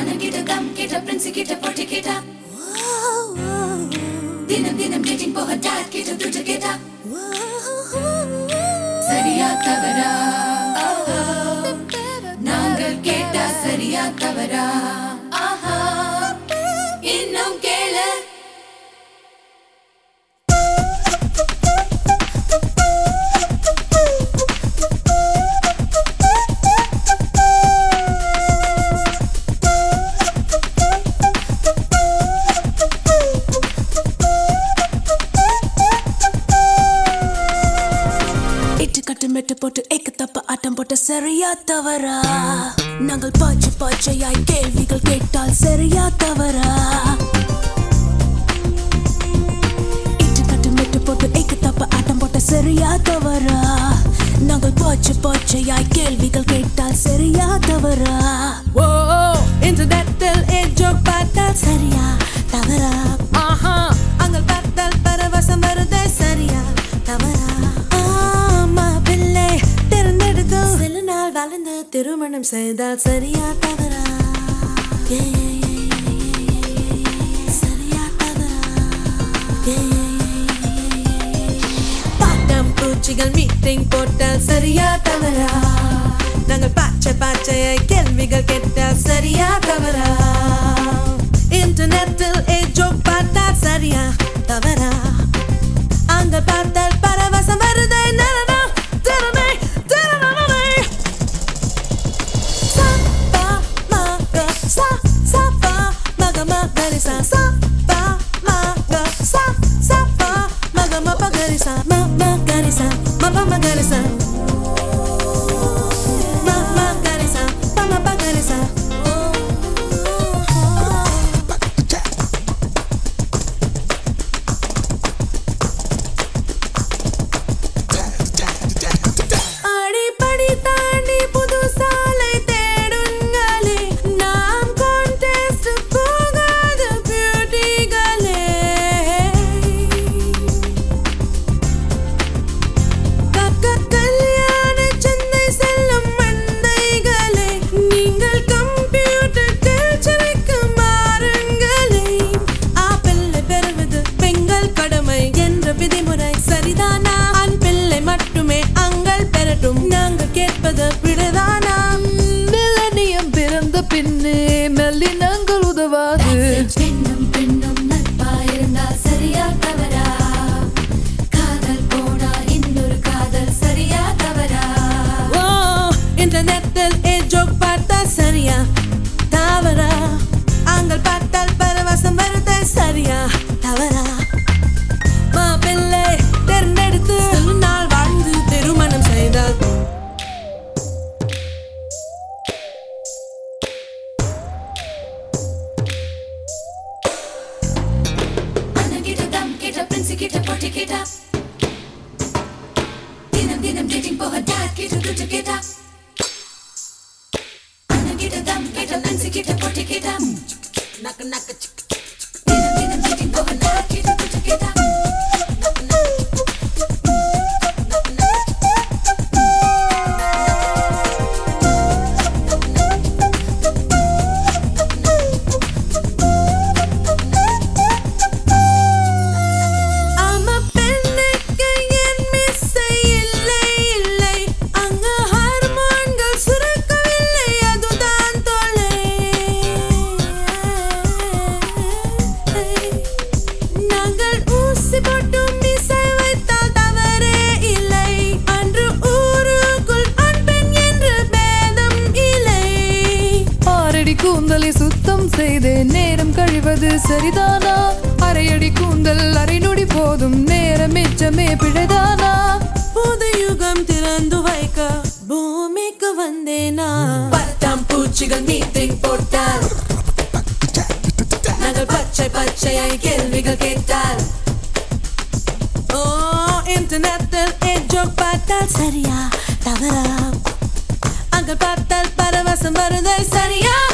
அண்ணன் கிட்ட கம் கிட்ட பிரின்ஸ் கிட்ட போட்டி கேட்டா தினம் தினம் டேட்டிங் போக டாட் கிட்ட துட்டு கேட்டா சரியா தவறா நாங்கள் கேட்டா சரியா தவறா ஆஹா இன்னும் கேளு இட்டு கட்டு மெட்டு போட்டு ஏக்கு தப்ப ஆட்டம் போட்ட சரியா தவறா நாங்கள் பாய்ச்சி பாய்ச்சையாய் கேள்விகள் கேட்டால் சரியா தவறா இட்டு கட்டு மெட்டு போட்டு ஏக்கு தப்ப ஆட்டம் போட்ட சரியா தவறா நாங்கள் பாய்ச்சி பாய்ச்சையாய் கேள்விகள் கேட்டால் சரியா தவறா ஓ இன்டர்நெட்டில் ஏ ஜோக் பார்த்தால் சரியா தவறா ஆஹா அங்கள் பார்த்தால் பரவசம் வருதே சரியா தவறா ஆமா பிள்ளை திறந்தெடுத்து சில நாள் வளர்ந்து திருமணம் செய்தால் சரியா தவறா ஏ, ஏ, ஏ, ஏ, ஏ, ஏ, ஏ, ஏ, சரியா தவறா ஏ, ஏ, ஏ, பாட்டம் பூச்சிகள் மீட்டிங் போட்டால் சரியா தவறா நாங்கள் பாச்சை பாச்சையை கேள்விகள் கேட்டால் சரியா தவறா இன்டர்நெட்டில் ஏ ஜோக் பார்த்தால் சரியா தவறா அங்க பார்த்தால் பரவசம் வருதே நரனா திறமை திறமை சா பா மா க சா சா பா ம க ம க ரி சா சா பா மா க சா சா பா ம க ம ப க ரி சா ம ம க ரி சா ம ப ம க ரி சா ம ம க ரி சா ப ம ப க ரி சா அடிப்படி தாண்டி புது சாலை தேடுங்களே நாம் கான்டெஸ்ட் போகாத பியூட்டிகளே கக்க கல்யாண சந்தை செல்லும் மந்தைகளே நீங்கள் கம்ப்யூட்டர் கல்ச்சரைக்கு மாறுங்களே ஆப்பிள்ளை பெறுவது பெண்கள் கடமை என்ற விதிமுறை சரிதானா ஆண் பிள்ளை மட்டுமே அங்கள் பெறட்டும் நாங்கள் கேட்பது விடுதானா மில்லனியம் பிறந்த பின்னே நல்லினங்கள் உதவாது பெண்ணும் பெண்ணும் நட்பா இருந்தால் சரியா தவறா காதல் போனா இன்னொரு காதல் சரியா தவறா ஓ இன்டர்நெட்டில் ஏ ஜோக் பார்த்தா சரியா தவறா அங்கள் பார்த்தால் பரவசம் வருதே சரியா தவறா மாப்பிள்ளை தேர்ந்தெடுத்து சில நாள் வாழ்ந்து திருமணம் செய்தால் அண்ணன் கிட்ட கம் கிட்ட பிரின்ஸ் கிட்ட போட்டி கேட்டா தினம் தினம் டேட்டிங் போக டாட் கிட்ட துட்டு கேட்டா அண்ணன் கிட்ட கம் கிட்ட பிரின்ஸ் கிட்ட போட்டி கேட்டா நக்கு நக்கு தினம் தினம் டேட்டிங் போக டாட் கிட்ட துட்டு கேட்டா ஆமா பெண்ணுக்கு என் மிஸ்ஸை இல்லை இல்லை அங்க ஹார்மோன்கள் சுரக்கவில்லை அதுதான் தொலை நாங்கள் ஊசி போட்டு மிஸ்ஸை வைத்தால் தவறே இல்லை அன்று ஊருக்குள் ஆண் பெண் என்று பேதம் இல்லை ஆறடி கூந்தலை சுத்தம் செய்து நேரம் கழிவது சரிதானா அரையடி கூந்தல் அரை நொடி போதும் நேரம் மிச்சமே பிழைதானா புது யுகம் திறந்து வைக்க பூமிக்கு வந்தேனா பத்தாம் பூச்சிகள் மீட்டிங் போட்டால் நாங்கள் பச்சை பச்சையாய் கேள்விகள் கேட்டால் ஓ இன்டர்நெட்டில் ஏ ஜோக் பார்த்தால் சரியா தவறா அங்க பார்த்தால் பரவசம் வருதே சரியா